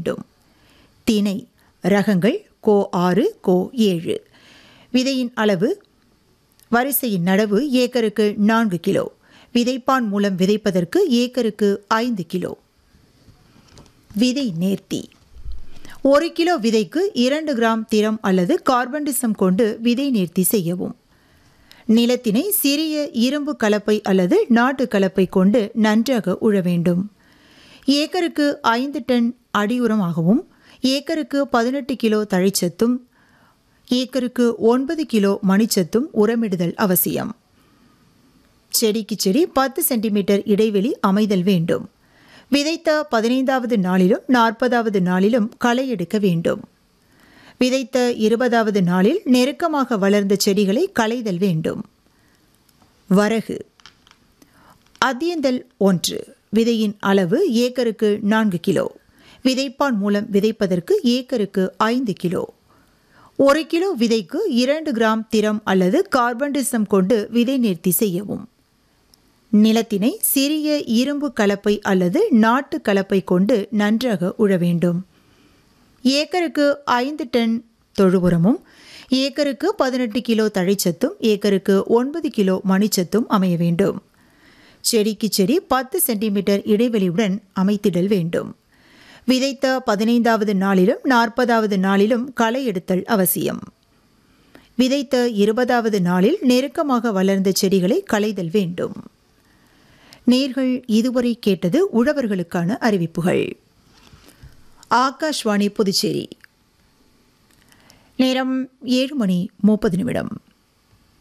வேண்டும் தினை ரகங்கள் கோ ஆறு கோ ஏழு விதையின் அளவு வரிசையின் நடவு ஏக்கருக்கு நான்கு கிலோ விதைப்பான் மூலம் விதைப்பதற்கு ஏக்கருக்கு ஐந்து கிலோ விதை நேர்த்தி ஒரு கிலோ விதைக்கு இரண்டு கிராம் திரம் அல்லது கார்பன்டிசம் கொண்டு விதை நேர்த்தி செய்யவும் நிலத்தினை சிறிய இரும்பு கலப்பை அல்லது நாட்டு கலப்பை கொண்டு நன்றாக உழ வேண்டும் ஏக்கருக்கு ஐந்து டன் அடி உரமாகவும் ஏக்கருக்கு பதினெட்டு கிலோ தழைச்சத்தும் ஏக்கருக்கு ஒன்பது கிலோ மணிச்சத்தும் உரமிடுதல் அவசியம் செடிக்கு செடி பத்து சென்டிமீட்டர் இடைவெளி அமைதல் வேண்டும் விதைத்த பதினைந்தாவது நாளிலும் நாற்பதாவது நாளிலும் களை எடுக்க வேண்டும் விதைத்த இருபதாவது நாளில் நெருக்கமாக வளர்ந்த செடிகளை களைதல் வேண்டும் வரகு அத்தியந்தல் ஒன்று விதையின் அளவு ஏக்கருக்கு நான்கு கிலோ விதைப்பான் மூலம் விதைப்பதற்கு ஏக்கருக்கு ஐந்து கிலோ ஒரு கிலோ விதைக்கு இரண்டு கிராம் திரம் அல்லது கார்பன்டிசம் கொண்டு விதை நேர்த்தி செய்யவும் நிலத்தினை சிறிய இரும்பு கலப்பை அல்லது நாட்டு கலப்பை கொண்டு நன்றாக உழ வேண்டும் ஏக்கருக்கு ஐந்து டன் தொழு உரமும் ஏக்கருக்கு பதினெட்டு கிலோ தழைச்சத்தும் ஏக்கருக்கு ஒன்பது கிலோ மணிச்சத்தும் அமைய வேண்டும் செடிக்கு செடி பத்து சென்டிமீட்டர் இடைவெளியுடன் அமைத்திடல் வேண்டும் விதைத்த பதினைந்தாவது நாளிலும் நாற்பதாவது நாளிலும் களை எடுத்தல் அவசியம் விதைத்த இருபதாவது நாளில் நெருக்கமாக வளர்ந்த செடிகளை களைதல் வேண்டும் நேர்கள் இதுவரை கேட்டது உழவர்களுக்கான அறிவிப்புகள் ஆகாஷ்வாணி புதுச்சேரி நேரம் ஏழு மணி முப்பது நிமிடம்